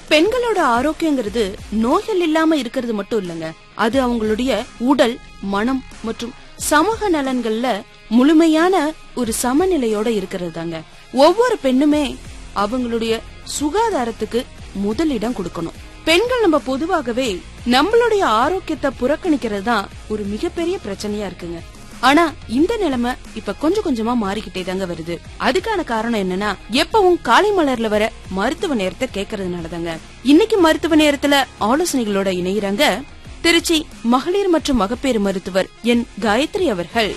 பெண்களோட ஆரோக்கியங்கிறது நோய்கள் இல்லாம இருக்கிறது மட்டும் இல்லங்க அது அவங்களுடைய உடல் மனம் மற்றும் சமூக நலன்கள்ல முழுமையான ஒரு சமநிலையோட இருக்கிறது தாங்க ஒவ்வொரு பெண்ணுமே அவங்களுடைய சுகாதாரத்துக்கு முதலிடம் கொடுக்கணும் பெண்கள் நம்ம பொதுவாகவே நம்மளுடைய ஆரோக்கியத்தை புறக்கணிக்கிறது தான் ஒரு மிகப்பெரிய பிரச்சனையா இருக்குங்க ஆனா இந்த நிலைமை இப்ப கொஞ்சம் கொஞ்சமா மாறிக்கிட்டே தாங்க வருது அதுக்கான காரணம் என்னன்னா எப்பவும் காலை மலர்ல வர மருத்துவ நேரத்தை கேட்கறதுனாலதாங்க இன்னைக்கு மருத்துவ நேரத்துல ஆலோசனைகளோட இணைகிறாங்க திருச்சி மகளிர் மற்றும் மகப்பேறு மருத்துவர் என் காயத்ரி அவர்கள்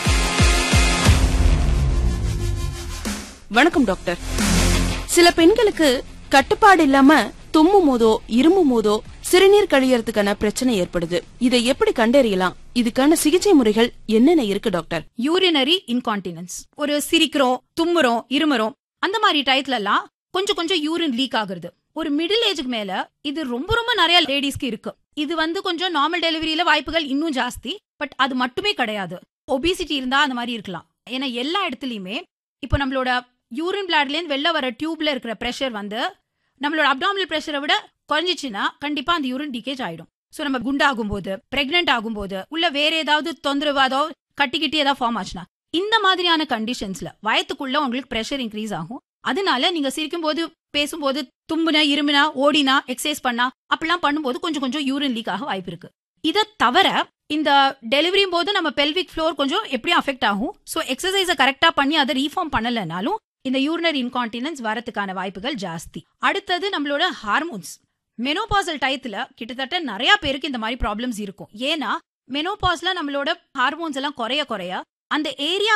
வணக்கம் டாக்டர் சில பெண்களுக்கு கட்டுப்பாடு இல்லாம தும்மும் போதோ இருமும் போதோ சிறுநீர் கழியறதுக்கான பிரச்சனை ஏற்படுது இதை எப்படி கண்டறியலாம் இதுக்கான சிகிச்சை முறைகள் என்னென்ன இருக்கு டாக்டர் யூரினரி இன்கான்டினன்ஸ் ஒரு சிரிக்கிறோம் தும்முறோம் இருமுறோம் அந்த மாதிரி டயத்துல எல்லாம் கொஞ்சம் கொஞ்சம் யூரின் லீக் ஆகுறது ஒரு மிடில் ஏஜுக்கு மேல இது ரொம்ப ரொம்ப நிறைய லேடிஸ்க்கு இருக்கு இது வந்து கொஞ்சம் நார்மல் டெலிவரியில வாய்ப்புகள் இன்னும் ஜாஸ்தி பட் அது மட்டுமே கிடையாது ஒபிசிட்டி இருந்தா அந்த மாதிரி இருக்கலாம் ஏன்னா எல்லா இடத்துலயுமே இப்போ நம்மளோட யூரின் பிளாட்லேருந்து வெளில வர டியூப்ல இருக்கிற ப்ரெஷர் வந்து நம்மளோட அப்டாமினல் ப்ரெஷரை விட குறைஞ்சிச்சுன்னா கண்டிப்பா அந்த யூரின் டீகேஜ் ஆயிடும் ஸோ நம்ம குண்டாகும் போது பிரெக்னென்ட் ஆகும்போது உள்ள வேற ஏதாவது தொந்தரவு ஏதாவது கட்டிக்கிட்டு ஏதாவது ஃபார்ம் ஆச்சுன்னா இந்த மாதிரியான கண்டிஷன்ஸ்ல வயத்துக்குள்ள உங்களுக்கு ப்ரெஷர் இன்க்ரீஸ் ஆகும் அதனால நீங்க சிரிக்கும் போது பேசும்போது தும்புன இருமினா ஓடினா எக்ஸசைஸ் பண்ணா அப்படிலாம் பண்ணும்போது கொஞ்சம் கொஞ்சம் யூரின் லீக் ஆக வாய்ப்பு இருக்கு இதை தவிர இந்த டெலிவரியும் போது நம்ம பெல்விக் ஃப்ளோர் கொஞ்சம் எப்படியும் அஃபெக்ட் ஆகும் ஸோ எக்ஸசைஸை கரெக்டா பண்ணி அதை ரீஃபார்ம் பண்ணலைனாலும் இந்த யூரினரி இன்கான்டினன்ஸ் வரதுக்கான வாய்ப்புகள் ஜாஸ்தி அடுத்தது நம்மளோட ஹார்மோன்ஸ் மெனோபாசல் டயத்துல கிட்டத்தட்ட நிறைய பேருக்கு இந்த மாதிரி ப்ராப்ளம்ஸ் இருக்கும் ஏன்னா மெனோபாஸ்ல நம்மளோட ஹார்மோன்ஸ் எல்லாம் குறைய குறைய அந்த ஏரியா